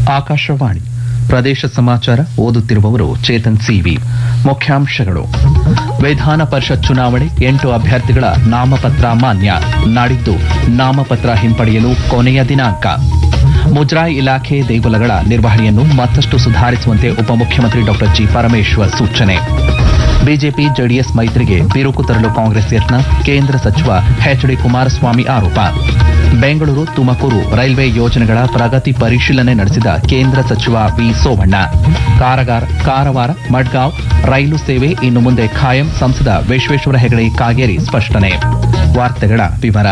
ಆಕಾಶವಾಣಿ ಪ್ರದೇಶ ಸಮಾಚಾರ ಓದುತ್ತಿರುವವರು ಚೇತನ್ ಸಿವಿ ಮುಖ್ಯಾಂಶಗಳು ವಿಧಾನ ಪರಿಷತ್ ಚುನಾವಣೆ ಎಂಟು ಅಭ್ಯರ್ಥಿಗಳ ನಾಮಪತ್ರ ಮಾನ್ಯ ನಾಡಿದ್ದು ನಾಮಪತ್ರ ಹಿಂಪಡೆಯಲು ಕೊನೆಯ ದಿನಾಂಕ ಮುಜರಾಯಿ ಇಲಾಖೆ ದೇಗುಲಗಳ ನಿರ್ವಹಣೆಯನ್ನು ಮತ್ತಷ್ಟು ಸುಧಾರಿಸುವಂತೆ ಉಪಮುಖ್ಯಮಂತ್ರಿ ಡಾಕ್ಟರ್ ಜಿ ಪರಮೇಶ್ವರ್ ಸೂಚನೆ ಬಿಜೆಪಿ ಜೆಡಿಎಸ್ ಮೈತ್ರಿಗೆ ಬಿರುಕು ತರಲು ಕಾಂಗ್ರೆಸ್ ಯತ್ನ ಕೇಂದ್ರ ಸಚಿವ ಎಚ್ ಡಿ ಕುಮಾರಸ್ವಾಮಿ ಆರೋಪ ಬೆಂಗಳೂರು ತುಮಕೂರು ರೈಲ್ವೆ ಯೋಜನೆಗಳ ಪ್ರಗತಿ ಪರಿಶೀಲನೆ ನಡೆಸಿದ ಕೇಂದ್ರ ಸಚಿವ ವಿ ಸೋಮಣ್ಣ ಕಾರಗಾರ ಕಾರವಾರ ಮಡ್ಗಾಂವ್ ರೈಲು ಸೇವೆ ಇನ್ನು ಮುಂದೆ ಖಾಯಂ ಸಂಸದ ವಿಶ್ವೇಶ್ವರ ಹೆಗಡೆ ಕಾಗೇರಿ ಸ್ಪಷ್ಟನೆ ವಾರ್ತೆಗಳ ವಿವರ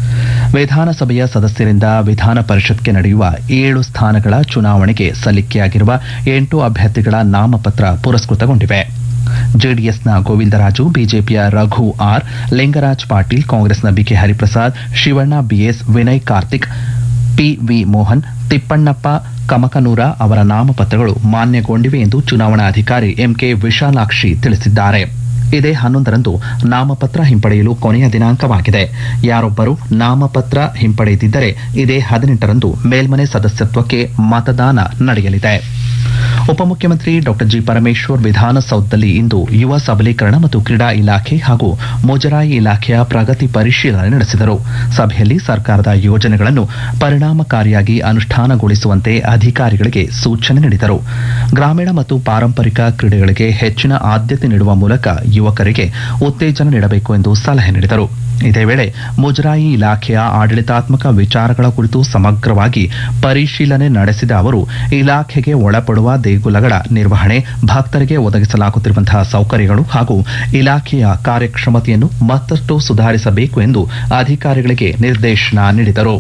ವಿಧಾನಸಭೆಯ ಸದಸ್ಯರಿಂದ ವಿಧಾನ ಪರಿಷತ್ಗೆ ನಡೆಯುವ ಏಳು ಸ್ಥಾನಗಳ ಚುನಾವಣೆಗೆ ಸಲ್ಲಿಕೆಯಾಗಿರುವ ಎಂಟು ಅಭ್ಯರ್ಥಿಗಳ ನಾಮಪತ್ರ ಪುರಸ್ಕೃತಗೊಂಡಿವೆ ಜೆಡಿಎಸ್ನ ಗೋವಿಂದರಾಜು ಬಿಜೆಪಿಯ ರಘು ಆರ್ ಲಿಂಗರಾಜ್ ಪಾಟೀಲ್ ಕಾಂಗ್ರೆಸ್ನ BK Hariprasad Shivanna BS Vinay Karthik PV Mohan Thippannappa Kamakanur ಅವರ ನಾಮಪತ್ರಗಳು ಮಾನ್ಯಗೊಂಡಿವೆ ಎಂದು ಚುನಾವಣಾಧಿಕಾರಿ ಎಂಕೆ ವಿಶಾಲಾಕ್ಷಿ ತಿಳಿಸಿದ್ದಾರೆ ಇದೇ ಹನ್ನೊಂದರಂದು ನಾಮಪತ್ರ ಹಿಂಪಡೆಯಲು ಕೊನೆಯ ದಿನಾಂಕವಾಗಿದೆ ಯಾರೊಬ್ಬರು ನಾಮಪತ್ರ ಹಿಂಪಡೆದಿದ್ದರೆ ಇದೇ ಹದಿನೆಂಟರಂದು ಮೇಲ್ಮನೆ ಸದಸ್ಯತ್ವಕ್ಕೆ ಮತದಾನ ನಡೆಯಲಿದೆ ಉಪಮುಖ್ಯಮಂತ್ರಿ ಡಾಕ್ಟರ್ ಜಿ ಪರಮೇಶ್ವರ್ ವಿಧಾನಸೌಧದಲ್ಲಿ ಇಂದು ಯುವ ಸಬಲೀಕರಣ ಮತ್ತು ಕ್ರೀಡಾ ಇಲಾಖೆ ಹಾಗೂ ಮುಜರಾಯಿ ಇಲಾಖೆಯ ಪ್ರಗತಿ ಪರಿಶೀಲನೆ ನಡೆಸಿದರು ಸಭೆಯಲ್ಲಿ ಸರ್ಕಾರದ ಯೋಜನೆಗಳನ್ನು ಪರಿಣಾಮಕಾರಿಯಾಗಿ ಅನುಷ್ಠಾನಗೊಳಿಸುವಂತೆ ಅಧಿಕಾರಿಗಳಿಗೆ ಸೂಚನೆ ನೀಡಿದರು ಗ್ರಾಮೀಣ ಮತ್ತು ಪಾರಂಪರಿಕ ಕ್ರೀಡೆಗಳಿಗೆ ಹೆಚ್ಚಿನ ಆದ್ಯತೆ ನೀಡುವ ಮೂಲಕ ಯುವಕರಿಗೆ ಉತ್ತೇಜನ ನೀಡಬೇಕು ಎಂದು ಸಲಹೆ ನೀಡಿದರು ಇದೇ ವೇಳೆ ಮುಜರಾಯಿ ಇಲಾಖೆಯ ಆಡಳಿತಾತ್ಮಕ ವಿಚಾರಗಳ ಕುರಿತು ಸಮಗ್ರವಾಗಿ ಪರಿಶೀಲನೆ ನಡೆಸಿದ ಅವರು ಇಲಾಖೆಗೆ ಒಳಪಡುವ ದೇಗುಲಗಳ ನಿರ್ವಹಣೆ ಭಕ್ತರಿಗೆ ಒದಗಿಸಲಾಗುತ್ತಿರುವಂತಹ ಸೌಕರ್ಯಗಳು ಹಾಗೂ ಇಲಾಖೆಯ ಕಾರ್ಯಕ್ಷಮತೆಯನ್ನು ಮತ್ತಷ್ಟು ಸುಧಾರಿಸಬೇಕು ಎಂದು ಅಧಿಕಾರಿಗಳಿಗೆ ನಿರ್ದೇಶನ ನೀಡಿದರು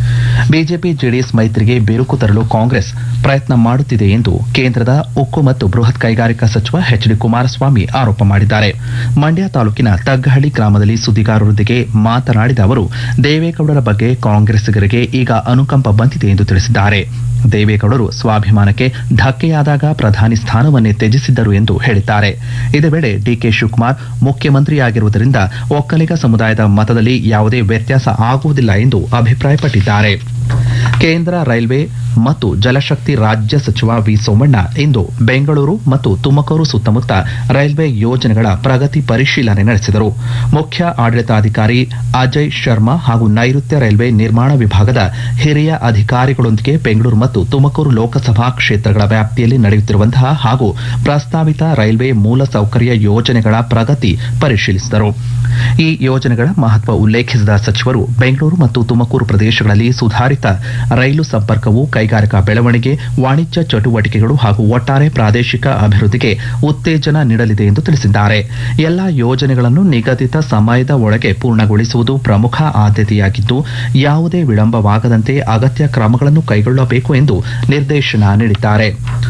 ಬಿಜೆಪಿ ಜೆಡಿಎಸ್ ಮೈತ್ರಿಗೆ ಬಿರುಕು ತರಲು ಕಾಂಗ್ರೆಸ್ ಪ್ರಯತ್ನ ಮಾಡುತ್ತಿದೆ ಎಂದು ಕೇಂದ್ರದ ಉಕ್ಕು ಮತ್ತು ಬೃಹತ್ ಕೈಗಾರಿಕಾ ಸಚಿವ ಎಚ್ ಡಿ ಕುಮಾರಸ್ವಾಮಿ ಆರೋಪ ಮಾಡಿದ್ದಾರೆ ಮಂಡ್ಯ ತಾಲೂಕಿನ ತಗ್ಗಹಳ್ಳಿ ಗ್ರಾಮದಲ್ಲಿ ಸುದ್ದಿಗಾರರೊಂದಿಗೆ ಮಾತನಾಡಿದ ಅವರು ದೇವೇಗೌಡರ ಬಗ್ಗೆ ಕಾಂಗ್ರೆಸ್ಸಿಗರಿಗೆ ಈಗ ಅನುಕಂಪ ಬಂದಿದೆ ಎಂದು ತಿಳಿಸಿದ್ದಾರೆ ದೇವೇಗೌಡರು ಸ್ವಾಭಿಮಾನಕ್ಕೆ ಧಕ್ಕೆಯಾದಾಗ ಪ್ರಧಾನಿ ಸ್ಥಾನವನ್ನೇ ತ್ಯಜಿಸಿದ್ದರು ಎಂದು ಹೇಳಿದ್ದಾರೆ ಇದೇ ವೇಳೆ ಡಿಕೆ ಶಿವಕುಮಾರ್ ಮುಖ್ಯಮಂತ್ರಿಯಾಗಿರುವುದರಿಂದ ಒಕ್ಕಲಿಗ ಸಮುದಾಯದ ಮತದಲ್ಲಿ ಯಾವುದೇ ವ್ಯತ್ಯಾಸ ಆಗುವುದಿಲ್ಲ ಎಂದು ಅಭಿಪ್ರಾಯಪಟ್ಟಿದ್ದಾರೆ ಕೇಂದ್ರ ರೈಲ್ವೆ ಮತ್ತು ಜಲಶಕ್ತಿ ರಾಜ್ಯ ಸಚಿವ ವಿ ಸೋಮಣ್ಣ ಇಂದು ಬೆಂಗಳೂರು ಮತ್ತು ತುಮಕೂರು ಸುತ್ತಮುತ್ತ ರೈಲ್ವೆ ಯೋಜನೆಗಳ ಪ್ರಗತಿ ಪರಿಶೀಲನೆ ನಡೆಸಿದರು ಮುಖ್ಯ ಆಡಳಿತಾಧಿಕಾರಿ ಅಜಯ್ ಶರ್ಮಾ ಹಾಗೂ ನೈಋತ್ಯ ರೈಲ್ವೆ ನಿರ್ಮಾಣ ವಿಭಾಗದ ಹಿರಿಯ ಅಧಿಕಾರಿಗಳೊಂದಿಗೆ ಬೆಂಗಳೂರು ಮತ್ತು ತುಮಕೂರು ಲೋಕಸಭಾ ಕ್ಷೇತ್ರಗಳ ವ್ಯಾಪ್ತಿಯಲ್ಲಿ ನಡೆಯುತ್ತಿರುವಂತಹ ಹಾಗೂ ಪ್ರಸ್ತಾವಿತ ರೈಲ್ವೆ ಮೂಲಸೌಕರ್ಯ ಯೋಜನೆಗಳ ಪ್ರಗತಿ ಪರಿಶೀಲಿಸಿದರು ಈ ಯೋಜನೆಗಳ ಮಹತ್ವ ಉಲ್ಲೇಖಿಸಿದ ಸಚಿವರು ಬೆಂಗಳೂರು ಮತ್ತು ತುಮಕೂರು ಪ್ರದೇಶಗಳಲ್ಲಿ ಸುಧಾರಿತ ರೈಲು ಸಂಪರ್ಕವು ಕೈಗಾರಿಕಾ ಬೆಳವಣಿಗೆ ವಾಣಿಜ್ಯ ಚಟುವಟಿಕೆಗಳು ಹಾಗೂ ಒಟ್ಟಾರೆ ಪ್ರಾದೇಶಿಕ ಅಭಿವೃದ್ಧಿಗೆ ಉತ್ತೇಜನ ನೀಡಲಿದೆ ಎಂದು ತಿಳಿಸಿದ್ದಾರೆ ಎಲ್ಲಾ ಯೋಜನೆಗಳನ್ನು ನಿಗದಿತ ಸಮಯದ ಒಳಗೆ ಪೂರ್ಣಗೊಳಿಸುವುದು ಪ್ರಮುಖ ಆದ್ಯತೆಯಾಗಿದ್ದು ಯಾವುದೇ ವಿಳಂಬವಾಗದಂತೆ ಅಗತ್ಯ ಕ್ರಮಗಳನ್ನು ಕೈಗೊಳ್ಳಬೇಕು ಎಂದು ನಿರ್ದೇಶನ ನೀಡಿದ್ದಾರೆ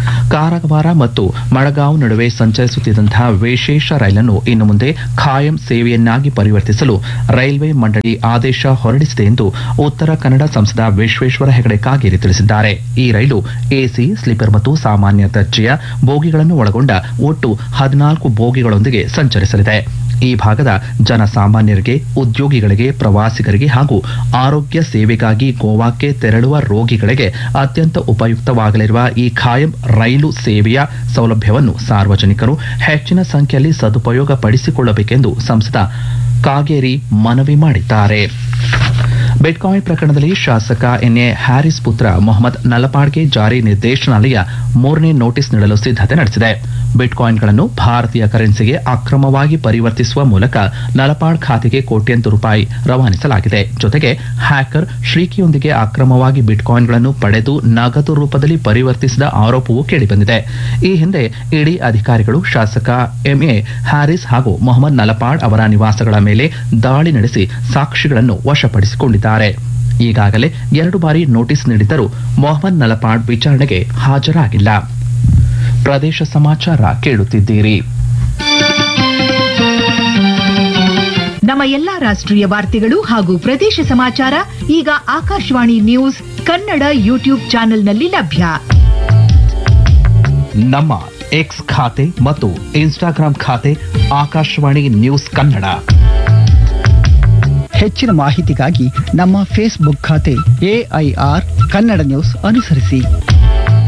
ಕಾರವಾರ ಮತ್ತು ಮಡಗಾಂವ್ ನಡುವೆ ಸಂಚರಿಸುತ್ತಿದ್ದಂತಹ ವಿಶೇಷ ರೈಲನ್ನು ಇನ್ನು ಮುಂದೆ ಖಾಯಂ ಸೇವೆಯನ್ನಾಗಿ ಪರಿವರ್ತಿಸಲು ರೈಲ್ವೆ ಮಂಡಳಿ ಆದೇಶ ಹೊರಡಿಸಿದೆ ಎಂದು ಉತ್ತರ ಕನ್ನಡ ಸಂಸದ ವಿಶ್ವೇಶ್ವರ ಹೆಗಡೆ ಕಾಗೇರಿ ತಿಳಿಸಿದ್ದಾರೆ ಈ ರೈಲು ಎಸಿ ಸ್ಲೀಪರ್ ಮತ್ತು ಸಾಮಾನ್ಯ ದರ್ಜೆಯ ಬೋಗಿಗಳನ್ನು ಒಳಗೊಂಡ ಒಟ್ಟು ಹದಿನಾಲ್ಕು ಬೋಗಿಗಳೊಂದಿಗೆ ಸಂಚರಿಸಲಿದೆ ಈ ಭಾಗದ ಜನಸಾಮಾನ್ಯರಿಗೆ ಉದ್ಯೋಗಿಗಳಿಗೆ ಪ್ರವಾಸಿಗರಿಗೆ ಹಾಗೂ ಆರೋಗ್ಯ ಸೇವೆಗಾಗಿ ಗೋವಾಕ್ಕೆ ತೆರಳುವ ರೋಗಿಗಳಿಗೆ ಅತ್ಯಂತ ಉಪಯುಕ್ತವಾಗಲಿರುವ ಈ ಖಾಯಂ ರೈಲು ಸೇವೆಯ ಸೌಲಭ್ಯವನ್ನು ಸಾರ್ವಜನಿಕರು ಹೆಚ್ಚಿನ ಸಂಖ್ಯೆಯಲ್ಲಿ ಸದುಪಯೋಗ ಪಡಿಸಿಕೊಳ್ಳಬೇಕೆಂದು ಸಂಸದ ಕಾಗೇರಿ ಮನವಿ ಮಾಡಿದ್ದಾರೆ ಬಿಟ್ಕಾಯಿನ್ ಪ್ರಕರಣದಲ್ಲಿ ಶಾಸಕ ಎನ್ಎ ಹ್ಯಾರಿಸ್ ಪುತ್ರ ಮೊಹಮ್ಮದ್ ನಲಪಾಡ್ಗೆ ಜಾರಿ ನಿರ್ದೇಶನಾಲಯ ಮೂರನೇ ನೋಟಿಸ್ ನೀಡಲು ಸಿದ್ಧತೆ ನಡೆಸಿದೆ ಬಿಟ್ಕಾಯಿನ್ಗಳನ್ನು ಭಾರತೀಯ ಕರೆನ್ಸಿಗೆ ಅಕ್ರಮವಾಗಿ ಪರಿವರ್ತಿಸುವ ಮೂಲಕ ನಲಪಾಡ್ ಖಾತೆಗೆ ಕೋಟ್ಯಂತರ ರೂಪಾಯಿ ರವಾನಿಸಲಾಗಿದೆ ಜೊತೆಗೆ ಹ್ಯಾಕರ್ ಶ್ರೀಕಿಯೊಂದಿಗೆ ಅಕ್ರಮವಾಗಿ ಬಿಟ್ಕಾಯಿನ್ಗಳನ್ನು ಪಡೆದು ನಗದು ರೂಪದಲ್ಲಿ ಪರಿವರ್ತಿಸಿದ ಆರೋಪವೂ ಕೇಳಿಬಂದಿದೆ ಈ ಹಿಂದೆ ಇಡಿ ಅಧಿಕಾರಿಗಳು ಶಾಸಕ ಎಂಎ ಹ್ಯಾರಿಸ್ ಹಾಗೂ ಮೊಹಮ್ಮದ್ ನಲಪಾಡ್ ಅವರ ನಿವಾಸಗಳ ಮೇಲೆ ದಾಳಿ ನಡೆಸಿ ಸಾಕ್ಷಿಗಳನ್ನು ವಶಪಡಿಸಿಕೊಂಡಿದ್ದಾರೆ ಈಗಾಗಲೇ ಎರಡು ಬಾರಿ ನೋಟಿಸ್ ನೀಡಿದ್ದರೂ ಮೊಹಮ್ಮದ್ ನಲಪಾಡ್ ವಿಚಾರಣೆಗೆ ಹಾಜರಾಗಿಲ್ಲ ಪ್ರದೇಶ ಸಮಾಚಾರ ಕೇಳುತ್ತಿದ್ದೀರಿ ನಮ್ಮ ಎಲ್ಲಾ ರಾಷ್ಟ್ರೀಯ ವಾರ್ತೆಗಳು ಹಾಗೂ ಪ್ರದೇಶ ಸಮಾಚಾರ ಈಗ ಆಕಾಶವಾಣಿ ನ್ಯೂಸ್ ಕನ್ನಡ ಯೂಟ್ಯೂಬ್ ಚಾನೆಲ್ನಲ್ಲಿ ಲಭ್ಯ ನಮ್ಮ ಎಕ್ಸ್ ಖಾತೆ ಮತ್ತು ಇನ್ಸ್ಟಾಗ್ರಾಂ ಖಾತೆ ಆಕಾಶವಾಣಿ ನ್ಯೂಸ್ ಕನ್ನಡ ಹೆಚ್ಚಿನ ಮಾಹಿತಿಗಾಗಿ ನಮ್ಮ ಫೇಸ್ಬುಕ್ ಖಾತೆ ಎಐಆರ್ ಕನ್ನಡ ನ್ಯೂಸ್ ಅನುಸರಿಸಿ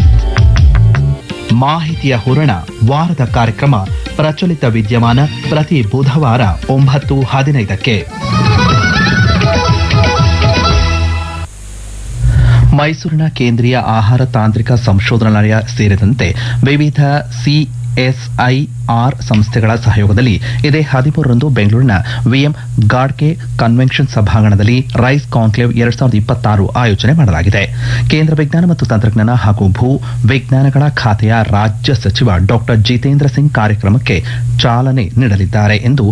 ಮಾಹಿತಿಯ ಹೂರಣ ವಾರದ ಕಾರ್ಯಕ್ರಮ ಪ್ರಚಲಿತ ವಿದ್ಯಮಾನ ಪ್ರತಿ ಬುಧವಾರ ಒಂಬತ್ತು ಹದಿನೈದಕ್ಕೆ ಮೈಸೂರಿನ ಕೇಂದ್ರೀಯ ಆಹಾರ ತಾಂತ್ರಿಕ ಸಂಶೋಧನಾಲಯ ಸೇರಿದಂತೆ ವಿವಿಧ ಸಿಎಸ್ಐಆರ್ ಸಂಸ್ಥೆಗಳ ಸಹಯೋಗದಲ್ಲಿ ಇದೇ ಹದಿಮೂರರಂದು ಬೆಂಗಳೂರಿನ ವಿಎಂ ಗಾಡ್ಕೆ ಕನ್ವೆನ್ಷನ್ ಸಭಾಂಗಣದಲ್ಲಿ ರೈಸ್ ಕಾನ್ಕ್ಲೇವ್ ಎರಡ್ ಸಾವಿರದ ಇಪ್ಪತ್ತಾರು ಆಯೋಜನೆ ಮಾಡಲಾಗಿದೆ ಕೇಂದ್ರ ವಿಜ್ಞಾನ ಮತ್ತು ತಂತ್ರಜ್ಞಾನ ಹಾಗೂ ಭೂ ವಿಜ್ಞಾನಗಳ ಖಾತೆಯ ರಾಜ್ಯ ಸಚಿವ ಡಾಕ್ಟರ್ ಜಿತೇಂದ್ರ ಸಿಂಗ್ ಕಾರ್ಯಕ್ರಮಕ್ಕೆ ಚಾಲನೆ ನೀಡಲಿದ್ದಾರೆ ಎಂದು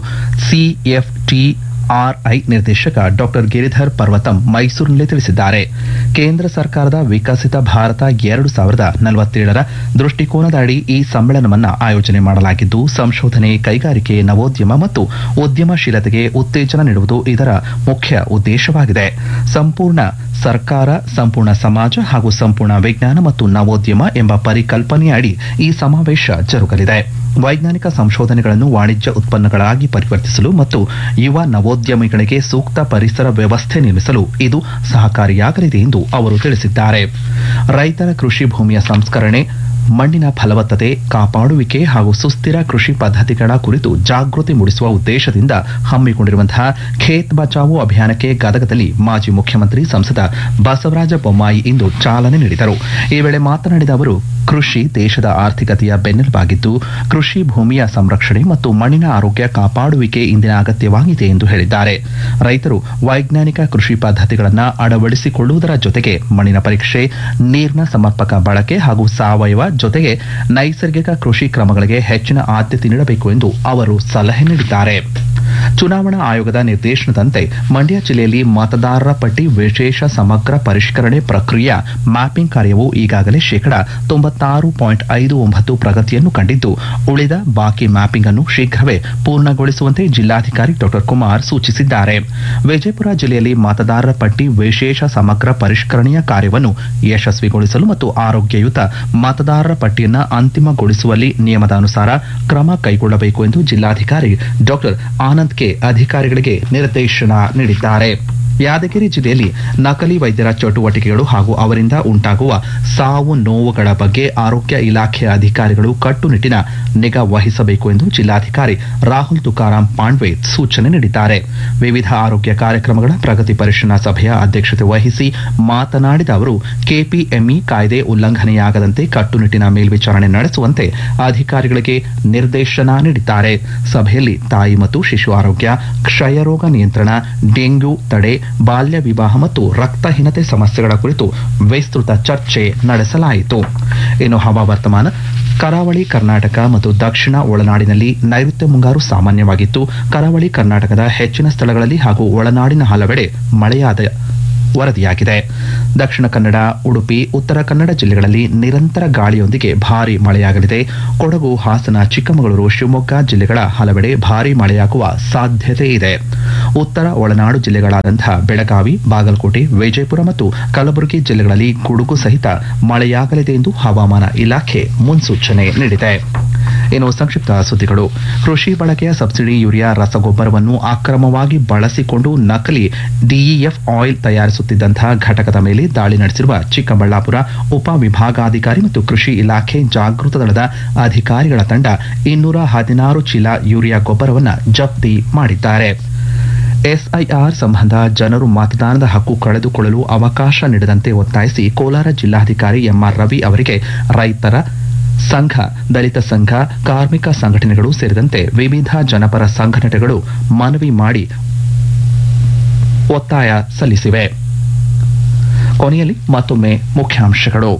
ಸಿಎಫ್ಟಿ ಆರ್ಐ ನಿರ್ದೇಶಕ ಡಾಕ್ಟರ್ ಗಿರಿಧರ್ ಪರ್ವತಂ ಮೈಸೂರಿನಲ್ಲಿ ತಿಳಿಸಿದ್ದಾರೆ ಕೇಂದ್ರ ಸರ್ಕಾರದ ವಿಕಸಿತ ಭಾರತ ಎರಡು ಸಾವಿರದ ನಲವತ್ತೇಳರ ದೃಷ್ಟಿಕೋನದ ಅಡಿ ಈ ಸಮ್ಮೇಳನವನ್ನು ಆಯೋಜನೆ ಮಾಡಲಾಗಿದ್ದು ಸಂಶೋಧನೆ ಕೈಗಾರಿಕೆ ನವೋದ್ಯಮ ಮತ್ತು ಉದ್ಯಮಶೀಲತೆಗೆ ಉತ್ತೇಜನ ನೀಡುವುದು ಇದರ ಮುಖ್ಯ ಉದ್ದೇಶವಾಗಿದೆ ಸಂಪೂರ್ಣ ಸರ್ಕಾರ ಸಂಪೂರ್ಣ ಸಮಾಜ ಹಾಗೂ ಸಂಪೂರ್ಣ ವಿಜ್ಞಾನ ಮತ್ತು ನವೋದ್ಯಮ ಎಂಬ ಪರಿಕಲ್ಪನೆಯಡಿ ಈ ಸಮಾವೇಶ ಜರುಗಲಿದೆ ವೈಜ್ಞಾನಿಕ ಸಂಶೋಧನೆಗಳನ್ನು ವಾಣಿಜ್ಯ ಉತ್ಪನ್ನಗಳಾಗಿ ಪರಿವರ್ತಿಸಲು ಮತ್ತು ಯುವ ನವೋದ್ಯಮಿಗಳಿಗೆ ಸೂಕ್ತ ಪರಿಸರ ವ್ಯವಸ್ಥೆ ನಿರ್ಮಿಸಲು ಇದು ಸಹಕಾರಿಯಾಗಲಿದೆ ಎಂದು ಅವರು ತಿಳಿಸಿದ್ದಾರೆ ರೈತರ ಕೃಷಿ ಭೂಮಿಯ ಸಂಸ್ಕರಣೆ ಮಣ್ಣಿನ ಫಲವತ್ತತೆ ಕಾಪಾಡುವಿಕೆ ಹಾಗೂ ಸುಸ್ಥಿರ ಕೃಷಿ ಪದ್ಧತಿಗಳ ಕುರಿತು ಜಾಗೃತಿ ಮೂಡಿಸುವ ಉದ್ದೇಶದಿಂದ ಹಮ್ಮಿಕೊಂಡಿರುವಂತಹ ಖೇತ್ ಬಚಾವೋ ಅಭಿಯಾನಕ್ಕೆ ಗದಗದಲ್ಲಿ ಮಾಜಿ ಮುಖ್ಯಮಂತ್ರಿ ಸಂಸದ ಬಸವರಾಜ ಬೊಮ್ಮಾಯಿ ಇಂದು ಚಾಲನೆ ನೀಡಿದರು ಈ ವೇಳೆ ಮಾತನಾಡಿದ ಅವರು ಕೃಷಿ ದೇಶದ ಆರ್ಥಿಕತೆಯ ಬೆನ್ನೆಲುಬಾಗಿದ್ದು ಕೃಷಿ ಭೂಮಿಯ ಸಂರಕ್ಷಣೆ ಮತ್ತು ಮಣ್ಣಿನ ಆರೋಗ್ಯ ಕಾಪಾಡುವಿಕೆ ಇಂದಿನ ಅಗತ್ಯವಾಗಿದೆ ಎಂದು ಹೇಳಿದ್ದಾರೆ ರೈತರು ವೈಜ್ಞಾನಿಕ ಕೃಷಿ ಪದ್ಧತಿಗಳನ್ನು ಅಳವಡಿಸಿಕೊಳ್ಳುವುದರ ಜೊತೆಗೆ ಮಣ್ಣಿನ ಪರೀಕ್ಷೆ ನೀರಿನ ಸಮರ್ಪಕ ಬಳಕೆ ಹಾಗೂ ಸಾವಯವ ಜೊತೆಗೆ ನೈಸರ್ಗಿಕ ಕೃಷಿ ಕ್ರಮಗಳಿಗೆ ಹೆಚ್ಚಿನ ಆದ್ಯತೆ ನೀಡಬೇಕು ಎಂದು ಅವರು ಸಲಹೆ ನೀಡಿದ್ದಾರೆ ಚುನಾವಣಾ ಆಯೋಗದ ನಿರ್ದೇಶನದಂತೆ ಮಂಡ್ಯ ಜಿಲ್ಲೆಯಲ್ಲಿ ಮತದಾರರ ಪಟ್ಟಿ ವಿಶೇಷ ಸಮಗ್ರ ಪರಿಷ್ಕರಣೆ ಪ್ರಕ್ರಿಯೆಯ ಮ್ಯಾಪಿಂಗ್ ಕಾರ್ಯವು ಈಗಾಗಲೇ ಶೇಕಡ ತೊಂಬತ್ತಾರು ಪಾಯಿಂಟ್ ಐದು ಒಂಬತ್ತು ಪ್ರಗತಿಯನ್ನು ಕಂಡಿದ್ದು ಉಳಿದ ಬಾಕಿ ಮ್ಯಾಪಿಂಗ್ ಅನ್ನು ಶೀಘ್ರವೇ ಪೂರ್ಣಗೊಳಿಸುವಂತೆ ಜಿಲ್ಲಾಧಿಕಾರಿ ಡಾಕ್ಟರ್ ಕುಮಾರ್ ಸೂಚಿಸಿದ್ದಾರೆ ವಿಜಯಪುರ ಜಿಲ್ಲೆಯಲ್ಲಿ ಮತದಾರರ ಪಟ್ಟಿ ವಿಶೇಷ ಸಮಗ್ರ ಪರಿಷ್ಕರಣೆಯ ಕಾರ್ಯವನ್ನು ಯಶಸ್ವಿಗೊಳಿಸಲು ಮತ್ತು ಆರೋಗ್ಯಯುತ ಮತದಾರರ ಪಟ್ಟಿಯನ್ನು ಅಂತಿಮಗೊಳಿಸುವಲ್ಲಿ ನಿಯಮದ ಅನುಸಾರ ಕ್ರಮ ಕೈಗೊಳ್ಳಬೇಕು ಎಂದು ಜಿಲ್ಲಾಧಿಕಾರಿ ಡಾಕ್ಟರ್ ಆನಂದ್ ಕೆ ಅಧಿಕಾರಿಗಳಿಗೆ ನಿರ್ದೇಶನ ನೀಡಿದ್ದಾರೆ ಯಾದಗಿರಿ ಜಿಲ್ಲೆಯಲ್ಲಿ ನಕಲಿ ವೈದ್ಯರ ಚಟುವಟಿಕೆಗಳು ಹಾಗೂ ಅವರಿಂದ ಉಂಟಾಗುವ ಸಾವು ನೋವುಗಳ ಬಗ್ಗೆ ಆರೋಗ್ಯ ಇಲಾಖೆಯ ಅಧಿಕಾರಿಗಳು ಕಟ್ಟುನಿಟ್ಟಿನ ನಿಗಾ ವಹಿಸಬೇಕು ಎಂದು ಜಿಲ್ಲಾಧಿಕಾರಿ ರಾಹುಲ್ ತುಕಾರಾಂ ಪಾಂಡ್ವೆ ಸೂಚನೆ ನೀಡಿದ್ದಾರೆ ವಿವಿಧ ಆರೋಗ್ಯ ಕಾರ್ಯಕ್ರಮಗಳ ಪ್ರಗತಿ ಪರಿಶೀಲನಾ ಸಭೆಯ ಅಧ್ಯಕ್ಷತೆ ವಹಿಸಿ ಮಾತನಾಡಿದ ಅವರು ಕೆಪಿಎಂಇ ಕಾಯ್ದೆ ಉಲ್ಲಂಘನೆಯಾಗದಂತೆ ಕಟ್ಟುನಿಟ್ಟಿನ ಮೇಲ್ವಿಚಾರಣೆ ನಡೆಸುವಂತೆ ಅಧಿಕಾರಿಗಳಿಗೆ ನಿರ್ದೇಶನ ನೀಡಿದ್ದಾರೆ ಸಭೆಯಲ್ಲಿ ತಾಯಿ ಮತ್ತು ಶಿಶು ಆರೋಗ್ಯ ಕ್ಷಯರೋಗ ನಿಯಂತ್ರಣ ಡೆಂಗ್ಯೂ ತಡೆ ಬಾಲ್ಯ ವಿವಾಹ ಮತ್ತು ರಕ್ತಹೀನತೆ ಸಮಸ್ಯೆಗಳ ಕುರಿತು ವಿಸ್ತೃತ ಚರ್ಚೆ ನಡೆಸಲಾಯಿತು ಇನ್ನು ಹವಾವರ್ತಮಾನ ಕರಾವಳಿ ಕರ್ನಾಟಕ ಮತ್ತು ದಕ್ಷಿಣ ಒಳನಾಡಿನಲ್ಲಿ ನೈಋತ್ಯ ಮುಂಗಾರು ಸಾಮಾನ್ಯವಾಗಿತ್ತು ಕರಾವಳಿ ಕರ್ನಾಟಕದ ಹೆಚ್ಚಿನ ಸ್ಥಳಗಳಲ್ಲಿ ಹಾಗೂ ಒಳನಾಡಿನ ಹಲವೆಡೆ ಮಳೆಯಾದ ವರದಿಯಾಗಿದೆ ದಕ್ಷಿಣ ಕನ್ನಡ ಉಡುಪಿ ಉತ್ತರ ಕನ್ನಡ ಜಿಲ್ಲೆಗಳಲ್ಲಿ ನಿರಂತರ ಗಾಳಿಯೊಂದಿಗೆ ಭಾರೀ ಮಳೆಯಾಗಲಿದೆ ಕೊಡಗು ಹಾಸನ ಚಿಕ್ಕಮಗಳೂರು ಶಿವಮೊಗ್ಗ ಜಿಲ್ಲೆಗಳ ಹಲವೆಡೆ ಭಾರೀ ಮಳೆಯಾಗುವ ಸಾಧ್ಯತೆ ಇದೆ ಉತ್ತರ ಒಳನಾಡು ಜಿಲ್ಲೆಗಳಾದಂತಹ ಬೆಳಗಾವಿ ಬಾಗಲಕೋಟೆ ವಿಜಯಪುರ ಮತ್ತು ಕಲಬುರಗಿ ಜಿಲ್ಲೆಗಳಲ್ಲಿ ಗುಡುಗು ಸಹಿತ ಮಳೆಯಾಗಲಿದೆ ಎಂದು ಹವಾಮಾನ ಇಲಾಖೆ ಮುನ್ಸೂಚನೆ ನೀಡಿದೆ ಇನ್ನು ಸಂಕ್ಷಿಪ್ತ ಸುದ್ದಿಗಳು ಕೃಷಿ ಬಳಕೆಯ ಸಬ್ಸಿಡಿ ಯೂರಿಯಾ ರಸಗೊಬ್ಬರವನ್ನು ಅಕ್ರಮವಾಗಿ ಬಳಸಿಕೊಂಡು ನಕಲಿ ಡಿಇಎಫ್ ಆಯಿಲ್ ತಯಾರಿಸುತ್ತಿದ್ದಂತಹ ಘಟಕದ ಮೇಲೆ ದಾಳಿ ನಡೆಸಿರುವ ಚಿಕ್ಕಬಳ್ಳಾಪುರ ಉಪವಿಭಾಗಾಧಿಕಾರಿ ಮತ್ತು ಕೃಷಿ ಇಲಾಖೆ ಜಾಗೃತ ದಳದ ಅಧಿಕಾರಿಗಳ ತಂಡ ಇನ್ನೂರ ಹದಿನಾರು ಚೀಲ ಯೂರಿಯಾ ಗೊಬ್ಬರವನ್ನು ಜಪ್ತಿ ಮಾಡಿದ್ದಾರೆ ಎಸ್ಐಆರ್ ಸಂಬಂಧ ಜನರು ಮತದಾನದ ಹಕ್ಕು ಕಳೆದುಕೊಳ್ಳಲು ಅವಕಾಶ ನೀಡದಂತೆ ಒತ್ತಾಯಿಸಿ ಕೋಲಾರ ಜಿಲ್ಲಾಧಿಕಾರಿ ಎಂಆರ್ ರವಿ ಅವರಿಗೆ ರೈತರ ಸಂಘ ದಲಿತ ಸಂಘ ಕಾರ್ಮಿಕ ಸಂಘಟನೆಗಳು ಸೇರಿದಂತೆ ವಿವಿಧ ಜನಪರ ಸಂಘಟನೆಗಳು ಮನವಿ ಮಾಡಿ ಒತ್ತಾಯ ಸಲ್ಲಿಸಿವೆ ಕೊನೆಯಲ್ಲಿ ಮತ್ತೊಮ್ಮೆ ಮುಖ್ಯಾಂಶಗಳು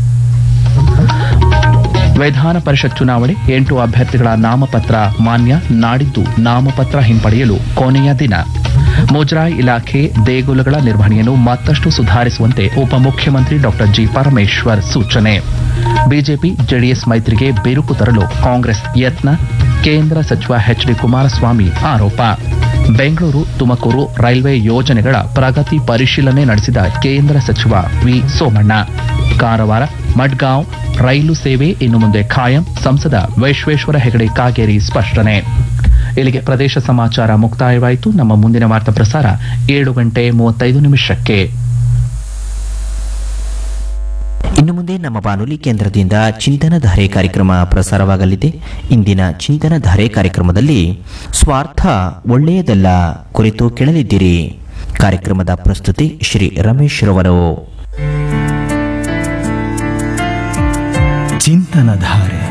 ವಿಧಾನ ಪರಿಷತ್ ಚುನಾವಣೆ ಎಂಟು ಅಭ್ಯರ್ಥಿಗಳ ನಾಮಪತ್ರ ಮಾನ್ಯ ನಾಡಿದ್ದು ನಾಮಪತ್ರ ಹಿಂಪಡೆಯಲು ಕೊನೆಯ ದಿನ ಮುಜರಾಯಿ ಇಲಾಖೆ ದೇಗುಲಗಳ ನಿರ್ವಹಣೆಯನ್ನು ಮತ್ತಷ್ಟು ಸುಧಾರಿಸುವಂತೆ ಉಪಮುಖ್ಯಮಂತ್ರಿ ಡಾಕ್ಟರ್ ಜಿ ಪರಮೇಶ್ವರ್ ಸೂಚನೆ ಬಿಜೆಪಿ ಜೆಡಿಎಸ್ ಮೈತ್ರಿಗೆ ಬಿರುಕು ತರಲು ಕಾಂಗ್ರೆಸ್ ಯತ್ನ ಕೇಂದ್ರ ಸಚಿವ ಎಚ್ ಡಿ ಕುಮಾರಸ್ವಾಮಿ ಆರೋಪ ಬೆಂಗಳೂರು ತುಮಕೂರು ರೈಲ್ವೆ ಯೋಜನೆಗಳ ಪ್ರಗತಿ ಪರಿಶೀಲನೆ ನಡೆಸಿದ ಕೇಂದ್ರ ಸಚಿವ ವಿ ಸೋಮಣ್ಣ ಕಾರವಾರ ಮಡ್ಗಾಂವ್ ರೈಲು ಸೇವೆ ಇನ್ನು ಮುಂದೆ ಖಾಯಂ ಸಂಸದ ವಿಶ್ವೇಶ್ವರ ಹೆಗಡೆ ಕಾಗೇರಿ ಸ್ಪಷ್ಟನೆ ಇಲ್ಲಿಗೆ ಪ್ರದೇಶ ಸಮಾಚಾರ ಮುಕ್ತಾಯವಾಯಿತು ನಮ್ಮ ಮುಂದಿನ ವಾರ್ತಾ ಪ್ರಸಾರ ಏಳು ಗಂಟೆ ಮೂವತ್ತೈದು ನಿಮಿಷಕ್ಕೆ ಇನ್ನು ಮುಂದೆ ನಮ್ಮ ಬಾನುಲಿ ಕೇಂದ್ರದಿಂದ ಚಿಂತನಧಾರೆ ಕಾರ್ಯಕ್ರಮ ಪ್ರಸಾರವಾಗಲಿದೆ ಇಂದಿನ ಚಿಂತನಧಾರೆ ಕಾರ್ಯಕ್ರಮದಲ್ಲಿ ಸ್ವಾರ್ಥ ಒಳ್ಳೆಯದಲ್ಲ ಕುರಿತು ಕೇಳಲಿದ್ದೀರಿ ಕಾರ್ಯಕ್ರಮದ ಪ್ರಸ್ತುತಿ ಶ್ರೀ ರಮೇಶ್ ರವರು ಚಿಂತನಧಾರೆ